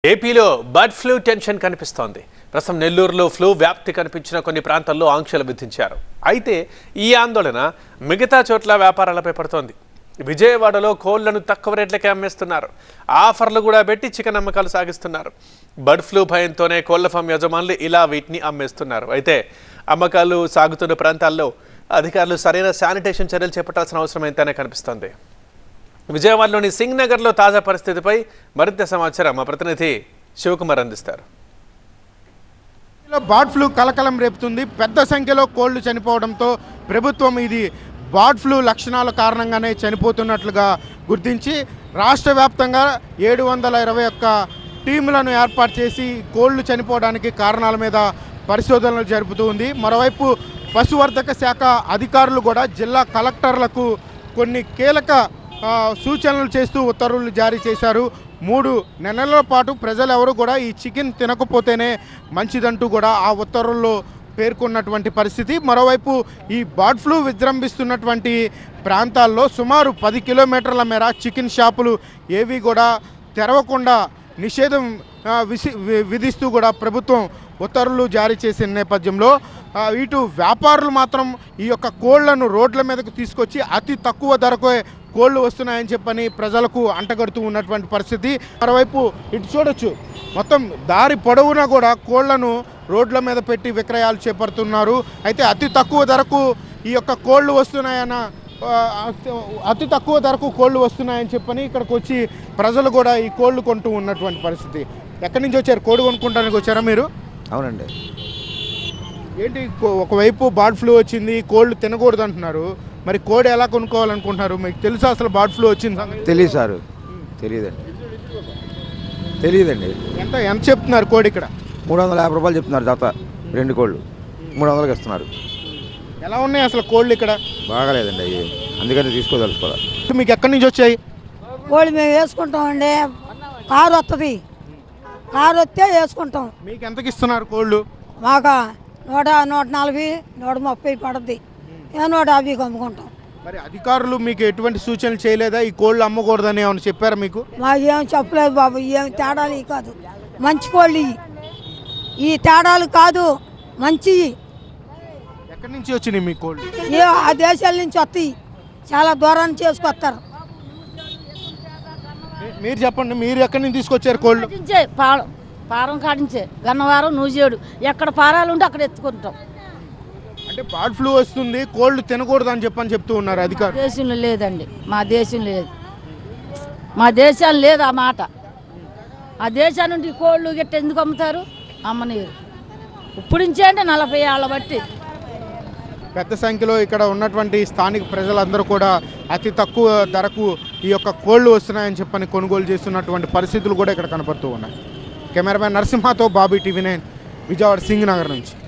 ఏపీలో bird flu tension కనిపిస్తోంది ప్రస్తుతం నెల్లూరులో ఫ్లూ వ్యాప్తి కనిపించిన కొన్ని ప్రాంతాల్లో ఆంక్షలు విధించారు అయితే ఈ ఆందోళన మిగతా చోట్ల వ్యాపారాలపై పడుతోంది విజయవాడలో కోళ్లను తక్కువ రేట్లకే అమ్మేస్తున్నారు ఆఫర్లు కూడా పెట్టి చికెన్ అమ్మకాలు సాగిస్తున్నారు బర్డ్ ఫ్లూ భయంతోనే కోళ్ల ఫామ్ యజమానులు ఇలా వీటిని అమ్మేస్తున్నారు అయితే అమ్మకాలు సాగుతున్న ప్రాంతాల్లో అధికారులు సరైన శానిటేషన్ చర్యలు చేపట్టాల్సిన అవసరం ఎంతైనా కనిపిస్తోంది విజయవాడలోని సింగ్ నగర్లో తాజా పరిస్థితిపై మరింత సమాచారం మా ప్రతినిధి శివకుమార్ అందిస్తారు లో బర్డ్ ఫ్లూ కలకలం రేపుతుంది పెద్ద సంఖ్యలో కోళ్లు చనిపోవడంతో ప్రభుత్వం ఇది బర్డ్ ఫ్లూ లక్షణాల కారణంగానే చనిపోతున్నట్లుగా గుర్తించి రాష్ట్ర వ్యాప్తంగా ఏడు వందల ఇరవై ఒక్క టీములను ఏర్పాటు చేసి కోళ్లు చనిపోవడానికి కారణాల మీద పరిశోధనలు జరుపుతూ ఉంది మరోవైపు పశువర్ధక శాఖ అధికారులు కూడా జిల్లా కలెక్టర్లకు కొన్ని కీలక ఆ, సూచనలు చేస్తూ ఉత్తర్వులు జారీ చేశారు మూడు నెలల పాటు ప్రజలు ఎవరు కూడా ఈ చికెన్ తినకపోతేనే మంచిదంటూ కూడా ఆ ఉత్తర్వుల్లో పేర్కొన్నటువంటి పరిస్థితి మరోవైపు ఈ బర్డ్ ఫ్లూ విజృంభిస్తున్నటువంటి ప్రాంతాల్లో సుమారు పది కిలోమీటర్ల మేర చికెన్ షాపులు ఏవి కూడా తెరవకుండా నిషేధం ఆ, విసి వి- విధిస్తూ కూడా ప్రభుత్వం ఉత్తర్వులు జారీ చేసిన నేపథ్యంలో ఆ, ఇటు వ్యాపారులు మాత్రం ఈ యొక్క కోళ్లను రోడ్ల మీదకు తీసుకొచ్చి అతి తక్కువ ధరకే కోళ్లు వస్తున్నాయని చెప్పని ప్రజలకు అంటగడుతూ ఉన్నటువంటి పరిస్థితి మరోవైపు ఇటు చూడొచ్చు మొత్తం దారి పొడవునా కూడా కోళ్లను రోడ్ల మీద పెట్టి విక్రయాలు చేపడుతున్నారు అయితే అతి తక్కువ ధరకు ఈ యొక్క కోళ్లు వస్తున్నాయన్న ఆ, అతి- అతి తక్కువ ధరకు కోళ్లు వస్తున్నాయని చెప్పని ఇక్కడికి వచ్చి ప్రజలు కూడా ఈ కోళ్లు కొంటూ ఉన్నటువంటి పరిస్థితి ఎక్కడి నుంచి వచ్చారు కోడి కొనుక్కుంటానికి వచ్చారా మీరు అవునండి ఏంటి కో- ఒకవైపు బర్డ్ ఫ్లూ వచ్చింది కోళ్ళు తినకూడదు అంటున్నారు మరి కోడి ఎలా కొనుక్కోవాలనుకుంటున్నారు మీకు తెలుసా అసలు బర్డ్ ఫ్లూ వచ్చింది సంగతి? తెలియదు సారు తెలియదండి తెలియదండి ఎంత ఎంత చెప్తున్నారు కోడి ఇక్కడ మూడు వందల యాభై రూపాయలు చెప్తున్నారు జత రెండు కోళ్ళు మూడు వందలకి ఇస్తున్నారు ఎలా ఉన్నాయి అసలు కోళ్ళు ఇక్కడ బాగాలేదండి అవి అందుకని తీసుకోదలుచుకోవాలి మీకు ఎక్కడి నుంచి వచ్చాయి కోళ్ళు మేము వేసుకుంటామండి కారు వస్తుంది కారు వస్తే వేసుకుంటాం మీకు ఎంతకి ఇస్తున్నారు కోళ్ళు మాకు నూట నూట నలభై నూట ముప్పై పడుద్ది ఏ నూట యాభైకి అమ్ముకుంటాం మరి అధికారులు మీకు ఎటువంటి సూచనలు చేయలేదా ఈ కోళ్ళు అమ్మకూడదని ఏమైనా చెప్పారా మీకు మాకు ఏం చెప్పలేదు బాబు ఏం తేడాలు ఇవి కాదు మంచి కోళ్ళు ఇవి ఈ తేడాలు కాదు మంచి ఎక్కడి నుంచి వచ్చినాయి మీ కోళ్ళు ఏ ఆ దేశాల నుంచి వస్తాయి చాలా దూరం చేసుకొస్తారు మీ- మీరు చెప్పండి మీరు ఎక్కడి నుంచి తీసుకొచ్చారు కోళ్ళు కాడించే పాలం పారం కాడించే గన్నవారం నూజేడు ఎక్కడ పారాలు ఉంటే అక్కడ ఎత్తుకుంటాం అంటే బర్డ్ ఫ్లూ వస్తుంది కోళ్ళు తినకూడదు అని చెప్పని చెప్తూ ఉన్నారు అధికారులు దేశంలో లేదండి మా దేశం లేదు మా దేశం లేదు ఆ మాట ఆ దేశం నుండి కోళ్ళు గిట్ట ఎందుకు అమ్ముతారు అమ్మనీరు ఇప్పుడు నుంచే అంటే నలభై ఏళ్ళ బట్టి పెద్ద సంఖ్యలో ఇక్కడ ఉన్నటువంటి స్థానిక ప్రజలందరూ కూడా అతి తక్కువ ధరకు ఈ యొక్క కోళ్ళు వస్తున్నాయని చెప్పని కొనుగోలు చేస్తున్నటువంటి పరిస్థితులు కూడా ఇక్కడ కనపడుతూ ఉన్నాయి కెమెరామ్యాన్ నరసింహతో Bobby TV nine Vijayawada Singh Nagar నుంచి